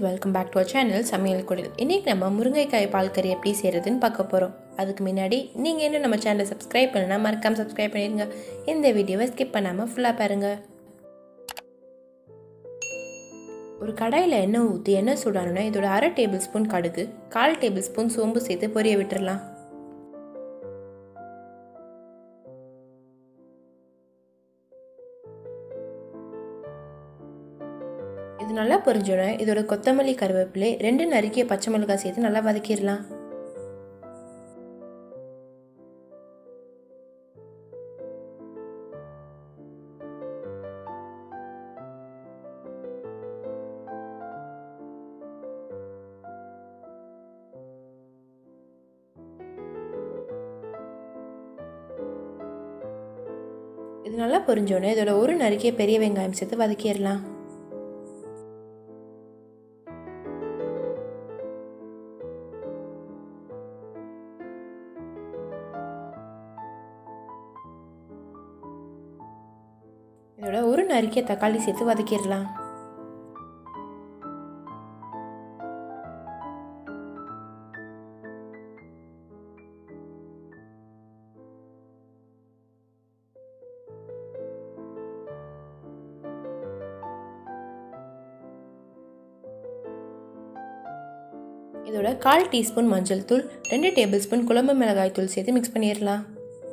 welcome back to our channel சமையல் குடில் இன்றைக்கி நம்ம முருங்கைக்காய் பால் கறி எப்படி செய்கிறதுன்னு பார்க்க போகிறோம் அதுக்கு முன்னாடி நீங்கள் இன்னும் நம்ம சேனலை சப்ஸ்கிரைப் பண்ணனா மறக்காம சப்ஸ்கிரைப் பண்ணிடுங்க இந்த வீடியோவை ஸ்கிப் பண்ணாமல் ஃபுல்லாக பாருங்கள் ஒரு கடாயில் எண்ணெய் ஊற்றி எண்ணெய் சூடானோன்னா இதோட அரை டேபிள் ஸ்பூன் கடுகு கால் டேபிள் ஸ்பூன் சோம்பு சேர்த்து பொரிய விட்டுறலாம் இது நல்லா பொரிஞ்சோடனே இதோட கொத்தமல்லி கருவேப்பிலை ரெண்டு நறுக்கிய பச்சை மிளகாய் சேர்த்து நல்லா வதக்கிடலாம் இது நல்லா பொரிஞ்சோடனே இதோட ஒரு நறுக்கிய பெரிய வெங்காயம் சேர்த்து வதக்கிடலாம் இதோட ஒரு நறுக்கிய தக்காளி சேர்த்து வதக்கிடலாம் இதோட கால் டீஸ்பூன் மஞ்சள் தூள் ரெண்டு டேபிள் ஸ்பூன் குழம்பு மிளகாய் தூள் சேர்த்து மிக்ஸ் பண்ணிடலாம்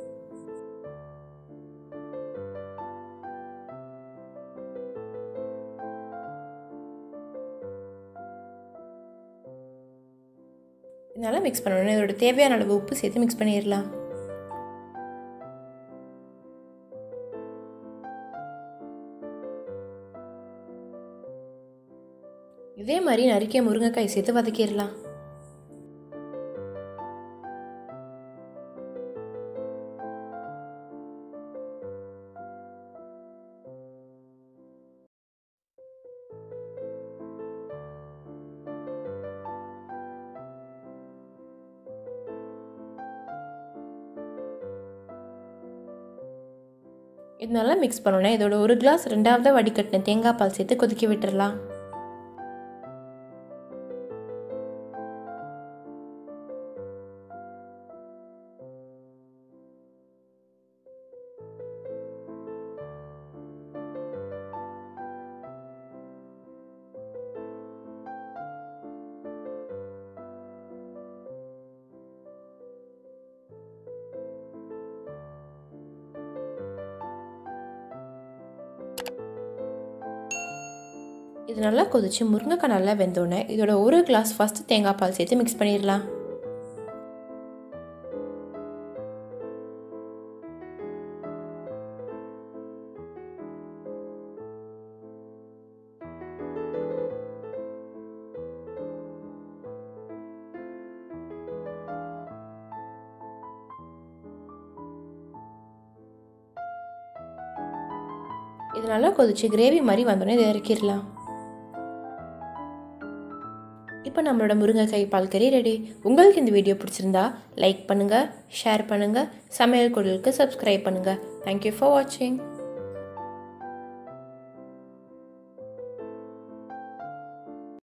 இதனால் மிக்ஸ் பண்ணணும் இதோட தேவையான அளவு உப்பு சேர்த்து மிக்ஸ் பண்ணிடலாம் இதே மாதிரி நறுக்கிய முருங்கைக்காய் சேர்த்து வதக்கிடலாம் இது நல்லா மிக்ஸ் பண்ணோன்னே இதோட ஒரு கிளாஸ் ரெண்டாவது வடிகட்டின தேங்காய் பால் சேர்த்து கொதிக்க விட்டுறலாம் இது நல்லா கொதிச்சு முருங்கைக்காய் நல்லா வெந்தோடனே இதோட ஒரு கிளாஸ் ஃபஸ்ட்டு தேங்காய் பால் சேர்த்து மிக்ஸ் பண்ணிடலாம் இது நல்லா கொதிச்சு கிரேவி மாதிரி வந்தோடனே இதை இறக்கிடலாம் இப்போ நம்மளோட முருங்கைக்காய் பால் கறி ரெடி உங்களுக்கு இந்த வீடியோ பிடிச்சிருந்தா லைக் பண்ணுங்கள் ஷேர் பண்ணுங்கள் சமையல் குடலுக்கு சப்ஸ்கிரைப் பண்ணுங்கள் தேங்க்யூ ஃபார் வாட்சிங்